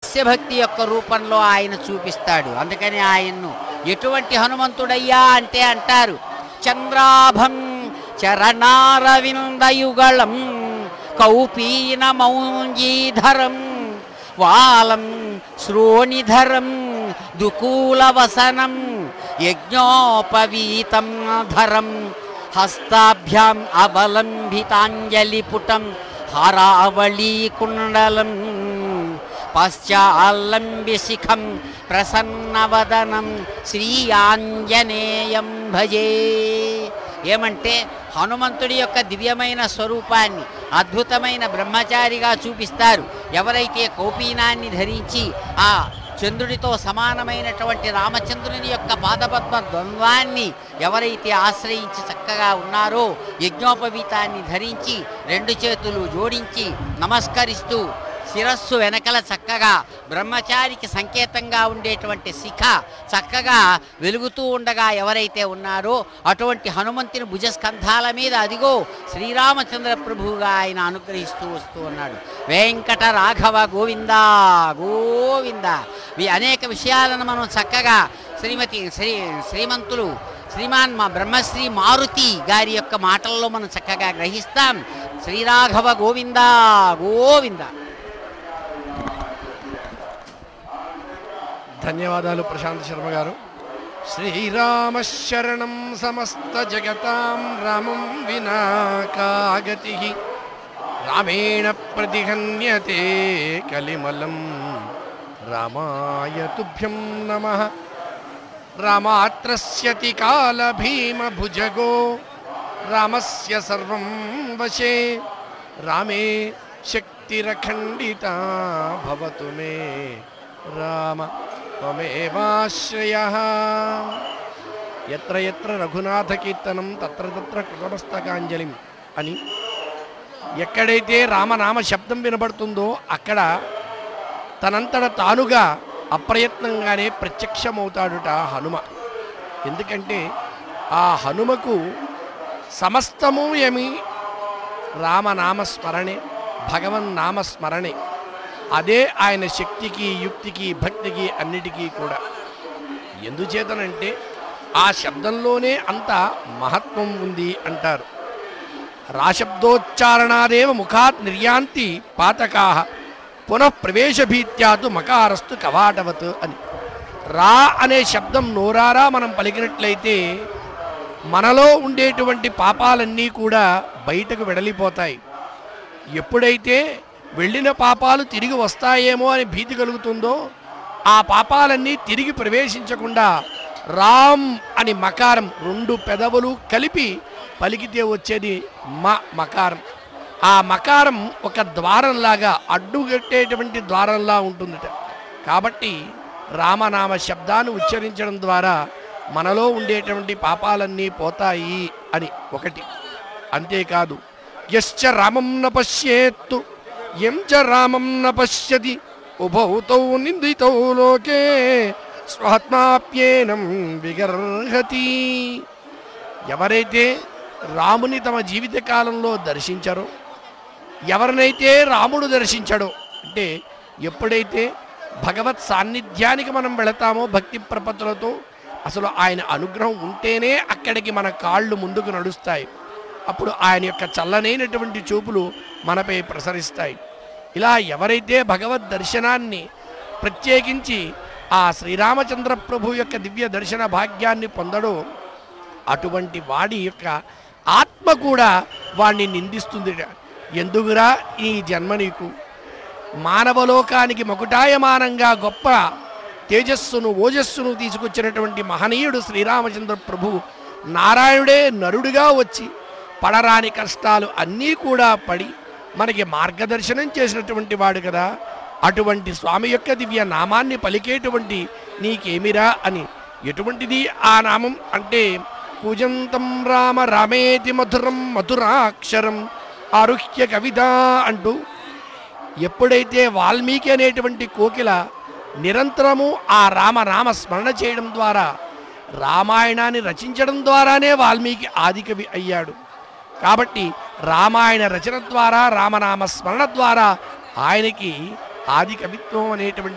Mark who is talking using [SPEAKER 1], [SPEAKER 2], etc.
[SPEAKER 1] దాస్యభక్తి యొక్క రూపంలో ఆయన చూపిస్తాడు అందుకని ఆయన్ను ఎటువంటి హనుమంతుడయ్యా అంటే అంటారు చంద్రాభం చరణారవిందయుగళం కౌపీన మౌంజీధరం వాలం శ్రోణిధరం దుకూలవసనం యజ్ఞోపవీతం ధరం హస్తాభ్యాం అవలంబితాంజలిపుటం హారావళీకుండలం పశ్చాల్లంబి శిఖం ప్రసన్నవదనం శ్రీ ఆంజనేయం భజే ఏమంటే హనుమంతుడి యొక్క దివ్యమైన స్వరూపాన్ని అద్భుతమైన బ్రహ్మచారిగా చూపిస్తారు ఎవరైతే కౌపీనాన్ని ధరించి ఆ చంద్రుడితో సమానమైనటువంటి రామచంద్రుని యొక్క పాదపద్మ ద్వంద్వాన్ని ఎవరైతే ఆశ్రయించి చక్కగా ఉన్నారో యజ్ఞోపవీతాన్ని ధరించి రెండు చేతులు జోడించి నమస్కరిస్తూ శిరస్సు వెనకల చక్కగా బ్రహ్మచారికి సంకేతంగా ఉండేటువంటి శిఖ చక్కగా వెలుగుతూ ఉండగా ఎవరైతే ఉన్నారో అటువంటి హనుమంతుని భుజస్కంధాల మీద అదిగో శ్రీరామచంద్ర ప్రభువుగా ఆయన అనుగ్రహిస్తూ వస్తూ ఉన్నాడు వెంకట రాఘవ గోవింద గోవింద ఈ అనేక విషయాలను మనం చక్కగా శ్రీమతి శ్రీ శ్రీమంతులు శ్రీమాన్ మా బ్రహ్మశ్రీ మారుతి గారి యొక్క మాటల్లో మనం చక్కగా గ్రహిస్తాం శ్రీరాఘవ గోవింద గోవింద
[SPEAKER 2] ధన్యవాదాలు ప్రశాంత్ శర్మ గారు శ్రీరామశరణం సమస్త జగతాం రామం వినా కాగతి రామేణ ప్రతిహన్యతే కలిమలం రామాయ తుభ్యం నమ రామాత్రస్యతి కాల భీమ భుజగో రామస్య సర్వం వశే రామే శక్తిరఖండిత భవతు మే రామ త్వమేవాశ్రయ ఎత్ర ఎత్ర రఘునాథ కీర్తనం తత్ర తత్ర కృతమస్తకాంజలిం అని ఎక్కడైతే రామనామ శబ్దం వినబడుతుందో అక్కడ తనంతట తానుగా అప్రయత్నంగానే ప్రత్యక్షమవుతాడుట హనుమ ఎందుకంటే ఆ హనుమకు సమస్తము ఏమి రామనామస్మరణే భగవన్ నామస్మరణే అదే ఆయన శక్తికి యుక్తికి భక్తికి అన్నిటికీ కూడా ఎందుచేతనంటే ఆ శబ్దంలోనే అంత మహత్వం ఉంది అంటారు రాశబ్దోచ్చారణాదేవ ముఖాత్ నిర్యాంతి పాతకా పునః ప్రవేశభీత్యాతు మకారస్తు కవాటవత్ అని రా అనే శబ్దం నోరారా మనం పలికినట్లయితే మనలో ఉండేటువంటి పాపాలన్నీ కూడా బయటకు వెడలిపోతాయి ఎప్పుడైతే వెళ్ళిన పాపాలు తిరిగి వస్తాయేమో అని భీతి కలుగుతుందో ఆ పాపాలన్నీ తిరిగి ప్రవేశించకుండా రామ్ అని మకారం రెండు పెదవులు కలిపి పలికితే వచ్చేది మ మకారం ఆ మకారం ఒక ద్వారంలాగా అడ్డుగట్టేటువంటి ద్వారంలా ఉంటుందట కాబట్టి రామనామ శబ్దాన్ని ఉచ్చరించడం ద్వారా మనలో ఉండేటువంటి పాపాలన్నీ పోతాయి అని ఒకటి అంతేకాదు యశ్చ రామం న పశ్యేత్తు ఎం చ రామం న పశ్యతి ఉభౌతౌ నిందితౌ లోకే స్వాత్మాప్యేనం విగర్హతి ఎవరైతే రాముని తమ జీవిత కాలంలో దర్శించారో ఎవరినైతే రాముడు దర్శించాడో అంటే ఎప్పుడైతే భగవత్ సాన్నిధ్యానికి మనం వెళతామో భక్తి ప్రపత్తులతో అసలు ఆయన అనుగ్రహం ఉంటేనే అక్కడికి మన కాళ్ళు ముందుకు నడుస్తాయి అప్పుడు ఆయన యొక్క చల్లనైనటువంటి చూపులు మనపై ప్రసరిస్తాయి ఇలా ఎవరైతే భగవద్ దర్శనాన్ని ప్రత్యేకించి ఆ శ్రీరామచంద్ర ప్రభు యొక్క దివ్య దర్శన భాగ్యాన్ని పొందడో అటువంటి వాడి యొక్క ఆత్మ కూడా వాణ్ణి నిందిస్తుంది ఎందుకురా ఈ జన్మ నీకు మానవలోకానికి మకుటాయమానంగా గొప్ప తేజస్సును ఓజస్సును తీసుకొచ్చినటువంటి మహనీయుడు శ్రీరామచంద్ర ప్రభు నారాయణుడే నరుడిగా వచ్చి పడరాని కష్టాలు అన్నీ కూడా పడి మనకి మార్గదర్శనం చేసినటువంటి వాడు కదా అటువంటి స్వామి యొక్క దివ్య నామాన్ని పలికేటువంటి నీకేమిరా అని ఎటువంటిది ఆ నామం అంటే పూజంతం రామ రామేతి మధురం మధురాక్షరం ఆరుహ్య కవిత అంటూ ఎప్పుడైతే వాల్మీకి అనేటువంటి కోకిల నిరంతరము ఆ రామనామ స్మరణ చేయడం ద్వారా రామాయణాన్ని రచించడం ద్వారానే వాల్మీకి ఆదికవి అయ్యాడు కాబట్టి రామాయణ రచన ద్వారా రామనామ స్మరణ ద్వారా ఆయనకి ఆది కవిత్వం అనేటువంటి